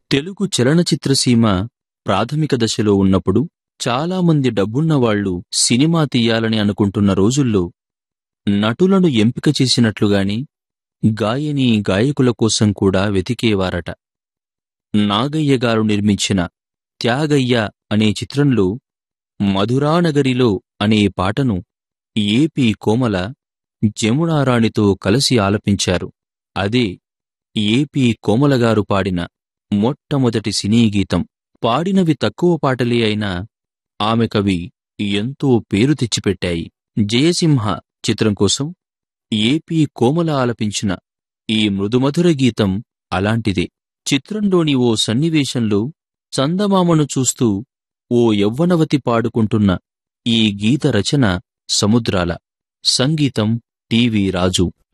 తెలుగు చలనచిత్రసీమ ప్రాథమిక దశలో ఉన్నప్పుడు చాలామంది డబ్బున్నవాళ్లు సినిమా తీయాలని అనుకుంటున్న రోజుల్లో నటులను ఎంపిక చేసినట్లుగాని గాయనీ గాయకుల కోసం కూడా వెతికేవారట నాగయ్య గారు నిర్మించిన త్యాగయ్య అనే చిత్రంలో మధురానగరిలో అనే పాటను ఏపీ కోమల జమునారాణితో కలిసి ఆలపించారు అదే ఏపీ కోమలగారు పాడిన మొట్టమొదటి సినీ గీతం పాడినవి తక్కువ పాటలే అయినా ఆమె కవి ఎంతో పేరు తెచ్చిపెట్టాయి జయసింహ చిత్రం కోసం ఏపీ కోమల ఆలపించిన ఈ మృదుమధుర గీతం అలాంటిదే చిత్రంలోని ఓ సన్నివేశంలో చందమామను చూస్తూ ఓ యవ్వనవతి పాడుకుంటున్న ఈ గీత రచన సముద్రాల సంగీతం టివి రాజు